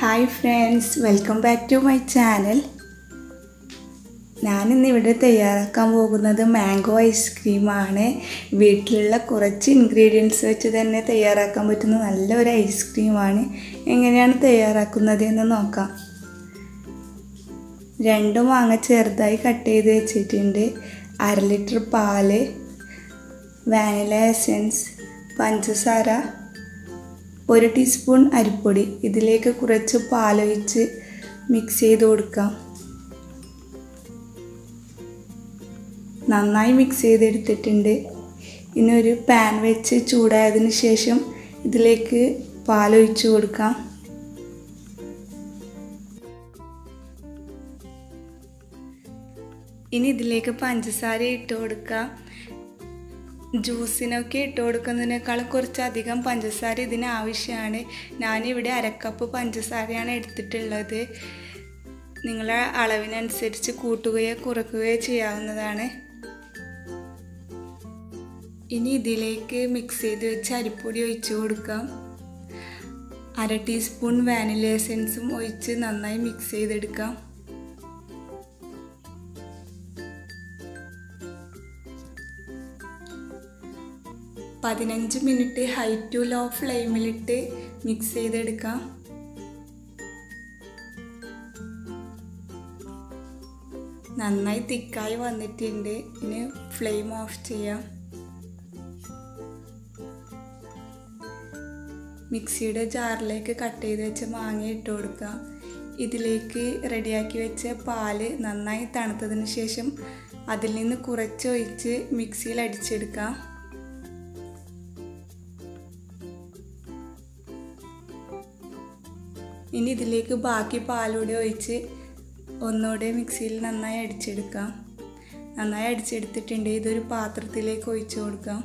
hi friends welcome back to my channel ഞാനിന്ന് ഇവിടെ തയ്യാറാക്കാൻ പോകുന്നത് മാംഗോ ഐസ്ക്രീമാണ് വീട്ടിലുള്ള കുറച്ച് ഇൻഗ്രീഡിയൻസ് വെച്ച് തന്നെ തയ്യാറാക്കാൻ പറ്റുന്ന നല്ലൊരു ഐസ്ക്രീമാണ് എങ്ങനെയാണ് തയ്യാറാക്കുന്നത് എന്ന് നോക്കാം രണ്ട് മാങ്ങ ചെറുതായി കട്ട് ചെയ്ത് വെച്ചിട്ടുണ്ട് അര ലിറ്റർ പാല് വാനില എസൻസ് പഞ്ചസാര ഒരു ടീസ്പൂൺ അരിപ്പൊടി ഇതിലേക്ക് കുറച്ച് പാലൊഴിച്ച് മിക്സ് ചെയ്ത് കൊടുക്കാം നന്നായി മിക്സ് ചെയ്തെടുത്തിട്ടുണ്ട് ഇനി ഒരു പാൻ വെച്ച് ചൂടായതിന് ശേഷം ഇതിലേക്ക് പാലൊഴിച്ച് കൊടുക്കാം ഇനി ഇതിലേക്ക് പഞ്ചസാര ഇട്ട് കൊടുക്കാം ജ്യൂസിനൊക്കെ ഇട്ട് കൊടുക്കുന്നതിനേക്കാൾ കുറച്ചധികം പഞ്ചസാര ഇതിന് ആവശ്യമാണ് ഞാനിവിടെ അരക്കപ്പ് പഞ്ചസാരയാണ് എടുത്തിട്ടുള്ളത് നിങ്ങളെ അളവിനനുസരിച്ച് കൂട്ടുകയോ കുറയ്ക്കുകയോ ചെയ്യാവുന്നതാണ് ഇനി ഇതിലേക്ക് മിക്സ് ചെയ്ത് വെച്ച് അരിപ്പൊടി ഒഴിച്ചു കൊടുക്കാം അര ടീസ്പൂൺ വാനില എസൻസും ഒഴിച്ച് നന്നായി മിക്സ് ചെയ്തെടുക്കാം പതിനഞ്ച് മിനിറ്റ് ഹൈ ടു ലോ ഫ്ലെയിമിലിട്ട് മിക്സ് ചെയ്തെടുക്കാം നന്നായി തിക്കായി വന്നിട്ടുണ്ട് ഇനി ഫ്ലെയിം ഓഫ് ചെയ്യാം മിക്സിയുടെ ജാറിലേക്ക് കട്ട് ചെയ്ത് വെച്ച മാങ്ങ ഇട്ട് കൊടുക്കാം ഇതിലേക്ക് റെഡിയാക്കി വെച്ച പാല് നന്നായി തണുത്തതിന് ശേഷം അതിൽ നിന്ന് കുറച്ചൊഴിച്ച് മിക്സിയിൽ അടിച്ചെടുക്കാം ഇനി ഇതിലേക്ക് ബാക്കി പാലൂടെ ഒഴിച്ച് ഒന്നുകൂടെ മിക്സിയിൽ നന്നായി അടിച്ചെടുക്കാം നന്നായി അടിച്ചെടുത്തിട്ടുണ്ട് ഇതൊരു പാത്രത്തിലേക്ക് ഒഴിച്ചു കൊടുക്കാം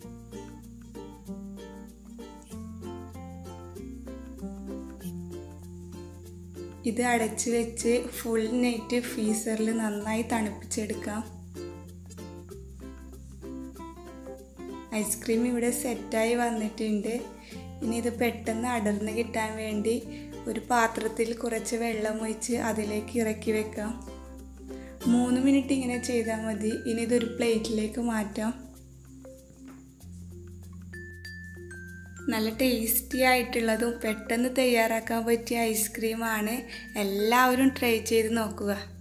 ഇത് അടച്ച് വെച്ച് ഫുൾ നൈറ്റ് ഫ്രീസറിൽ നന്നായി തണുപ്പിച്ചെടുക്കാം ഐസ്ക്രീം ഇവിടെ സെറ്റായി വന്നിട്ടുണ്ട് ഇനി ഇത് പെട്ടെന്ന് അടർന്ന് കിട്ടാൻ വേണ്ടി ഒരു പാത്രത്തിൽ കുറച്ച് വെള്ളം ഒഴിച്ച് അതിലേക്ക് ഇറക്കി വെക്കാം മൂന്ന് മിനിറ്റ് ഇങ്ങനെ ചെയ്താൽ മതി ഇനി ഇതൊരു പ്ലേറ്റിലേക്ക് മാറ്റാം നല്ല ടേസ്റ്റി ആയിട്ടുള്ളതും പെട്ടെന്ന് തയ്യാറാക്കാൻ പറ്റിയ ഐസ്ക്രീമാണ് എല്ലാവരും ട്രൈ ചെയ്ത് നോക്കുക